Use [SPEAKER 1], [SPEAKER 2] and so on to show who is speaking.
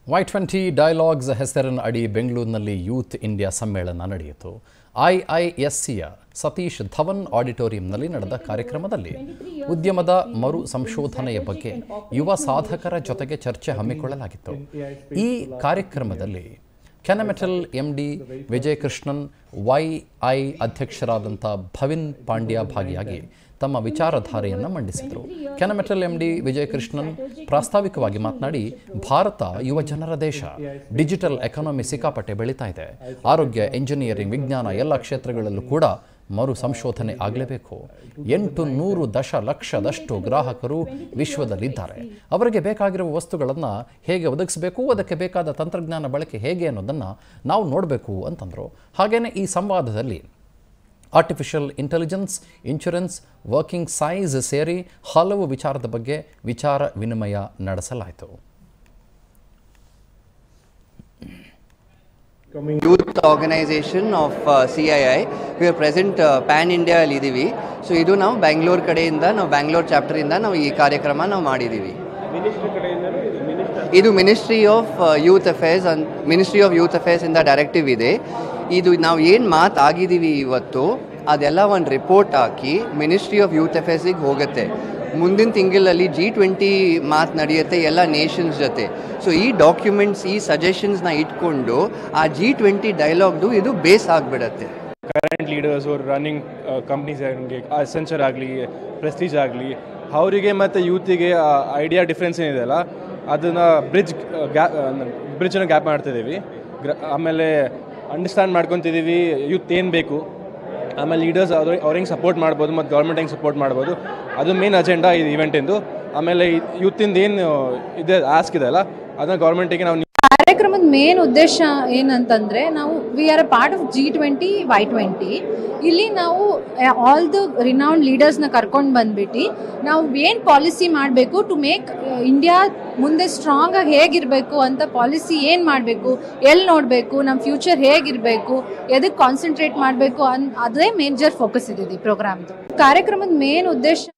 [SPEAKER 1] Y twenty dialogues ಹೆಸರಿನ ಅಡಿ ಬೆಂಗಳೂರಿನಲ್ಲಿ ಯೂತ್ ಇಂಡಿಯಾ ಸಮ್ಮೇಳನ ನಡೆಯಿತು ಐಐಎಸ್ಸಿಯ ಸತೀಶ್ ಧವನ್ ಆಡಿಟೋರಿಯಂನಲ್ಲಿ ನಡೆದ ಕಾರ್ಯಕ್ರಮದಲ್ಲಿ ಉದ್ಯಮದ ಮರು ಸಂಶೋಧನೆಯ ಬಗ್ಗೆ ಯುವ ಸಾಧಕರ ಜೊತೆಗೆ ಚರ್ಚೆ ಹಮ್ಮಿಕೊಳ್ಳಲಾಗಿತ್ತು ಈ ಕಾರ್ಯಕ್ರಮದಲ್ಲಿ Kennametal M D Vijay Krishnan Y I ಅಧ್ಯಕ್ಷರಾದಂಥ ಭವಿನ್ ಪಾಂಡ್ಯ ಭಾಗಿಯಾಗಿ ತಮ್ಮ ವಿಚಾರಧಾರೆಯನ್ನು ಮಂಡಿಸಿದರು Kennametal M D Vijay Krishnan ಪ್ರಾಸ್ತಾವಿಕವಾಗಿ ಮಾತನಾಡಿ ಭಾರತ ಯುವ ಜನರ ದೇಶ ಡಿಜಿಟಲ್ ಎಕಾನಮಿ ಸಿಕ್ಕಾಪಟ್ಟೆ ಬೆಳೀತಾ ಇದೆ ಆರೋಗ್ಯ ಎಂಜಿನಿಯರಿಂಗ್ ವಿಜ್ಞಾನ ಎಲ್ಲ ಕ್ಷೇತ್ರಗಳಲ್ಲೂ ಕೂಡ ಮರು ಸಂಶೋಧನೆ ಆಗಲೇಬೇಕು ಎಂಟು ನೂರು ದಶಲಕ್ಷದಷ್ಟು ಗ್ರಾಹಕರು ವಿಶ್ವದಲ್ಲಿದ್ದಾರೆ ಅವರಿಗೆ ಬೇಕಾಗಿರುವ ವಸ್ತುಗಳನ್ನು ಹೇಗೆ ಒದಗಿಸಬೇಕು ಅದಕ್ಕೆ ಬೇಕಾದ ತಂತ್ರಜ್ಞಾನ ಬಳಕೆ ಹೇಗೆ ಅನ್ನೋದನ್ನು ನಾವು ನೋಡಬೇಕು ಅಂತಂದರು ಹಾಗೆಯೇ ಈ ಸಂವಾದದಲ್ಲಿ artificial intelligence insurance working size ಸೇರಿ ಹಲವು ವಿಚಾರದ ಬಗ್ಗೆ ವಿಚಾರ ವಿನಿಮಯ ನಡೆಸಲಾಯಿತು
[SPEAKER 2] youth organisation of C I I V R present pan India ಅಲ್ಲಿ ಇದ್ದೀವಿ ಸೊ ಇದು ನಾವು ಬ್ಯಾಂಗ್ಳೂರ್ ಕಡೆಯಿಂದ ನಾವು ಬ್ಯಾಂಗ್ಳೂರ್ ಚಾಪ್ಟರಿಂದ ನಾವು ಈ ಕಾರ್ಯಕ್ರಮ ನಾವು ಮಾಡಿದ್ದೀವಿ ಇದು ಮಿನಿಸ್ಟ್ರಿ ಆಫ್ ಯೂತ್ ಅಫೇರ್ಸ್ ಅನ್ ಮಿನಿಸ್ಟ್ರಿ ಆಫ್ ಯೂತ್ ಅಫೇರ್ಸ್ ಇಂದ ಡೈರೆಕ್ಟಿವ್ ಇದೆ ಇದು ನಾವು ಏನು ಮಾತಾಗಿದ್ದೀವಿ ಇವತ್ತು ಅದೆಲ್ಲ ಒಂದು ರಿಪೋರ್ಟ್ ಹಾಕಿ ಮಿನಿಸ್ಟ್ರಿ ಆಫ್ ಯೂತ್ ಅಫೇರ್ಸಿಗೆ ಹೋಗುತ್ತೆ ಮುಂದಿನ ತಿಂಗಳಲ್ಲಿ ಜಿ ಟ್ವೆಂಟಿ ಮಾತು ನಡೆಯುತ್ತೆ ಎಲ್ಲ ನೇಷನ್ಸ್ ಜೊತೆ ಸೊ ಈ ಡಾಕ್ಯುಮೆಂಟ್ಸ್ ಈ ಸಜೆಷನ್ಸ್ನ ಇಟ್ಕೊಂಡು ಆ ಜಿ ಟ್ವೆಂಟಿ ಡೈಲಾಗ್ದು ಇದು ಬೇಸ್ ಆಗಿಬಿಡತ್ತೆ
[SPEAKER 3] ಕರೆಂಟ್ ಲೀಡರ್ಸ್ ಅವ್ರು ರನ್ನಿಂಗ್ ಕಂಪ್ನೀಸ್ ಆಗಲಿ ಅಸೆನ್ಚರ್ ಆಗಲಿ ಪ್ರೆಸ್ಟೀಜ್ ಆಗಲಿ ಅವರಿಗೆ ಮತ್ತು ಯೂತಿಗೆ ಐಡಿಯಾ ಡಿಫ್ರೆನ್ಸ್ ಏನಿದೆಯಲ್ಲ ಅದನ್ನು ಬ್ರಿಡ್ಜ್ ಗ್ಯಾಪ್ ಬ್ರಿಡ್ಜನ್ನು ಗ್ಯಾಪ್ ಮಾಡ್ತಿದ್ದೀವಿ ಗ್ರ ಆಮೇಲೆ ಅಂಡರ್ಸ್ಟ್ಯಾಂಡ್ ಮಾಡ್ಕೊತಿದ್ದೀವಿ ಯೂತ್ ಏನು ಬೇಕು ಆಮೇಲೆ ಲೀಡರ್ಸ್ ಅವ್ರ ಅವ್ರು ಹೆಂಗೆ ಸಪೋರ್ಟ್ ಮಾಡ್ಬೋದು ಮತ್ತು ಗೌರ್ಮೆಂಟ್ ಹೆಂಗೆ ಸಪೋರ್ಟ್ ಮಾಡ್ಬೋದು ಅದು ಮೇನ್ ಅಜೆಂಡಾ ಇದು ಇವೆಂಟಿಂದು ಆಮೇಲೆ ಯೂತಿಂದ ಏನು ಇದೆ ಆಸ್ಕ್ ಇದೆಯಲ್ಲ ಅದನ್ನ ಗೌರ್ಮೆಂಟಿಗೆ ನಾವು
[SPEAKER 4] ಕಾರ್ಯಕ್ರಮದ ಮೇನ್ ಉದ್ದೇಶ ಏನಂತಂದ್ರೆ ನಾವು we are a part of G twenty Y twenty ಇಲ್ಲಿ ನಾವು ಆಲ್ ದ ರಿನೌಂಡ್ ಲೀಡರ್ಸ್ನ ಕರ್ಕೊಂಡು ಬಂದ್ಬಿಟ್ಟು ನಾವು ಏನು ಪಾಲಿಸಿ ಮಾಡಬೇಕು ಟು ಮೇಕ್ ಇಂಡಿಯಾ ಮುಂದೆ ಸ್ಟ್ರಾಂಗ್ ಆಗಿ ಹೇಗಿರಬೇಕು ಅಂತ ಪಾಲಿಸಿ ಏನು ಮಾಡಬೇಕು ಎಲ್ಲಿ ನೋಡಬೇಕು ನಮ್ಮ ಫ್ಯೂಚರ್ ಹೇಗಿರಬೇಕು ಎದಕ್ಕೆ ಕಾನ್ಸಂಟ್ರೇಟ್ ಮಾಡಬೇಕು ಅನ್ ಅದೇ ಮೇಜರ್ ಫೋಕಸ್ ಇದೆ ಈ ಪ್ರೋಗ್ರಾಮ್ದು ಕಾರ್ಯಕ್ರಮದ ಮೇನ್ ಉದ್ದೇಶ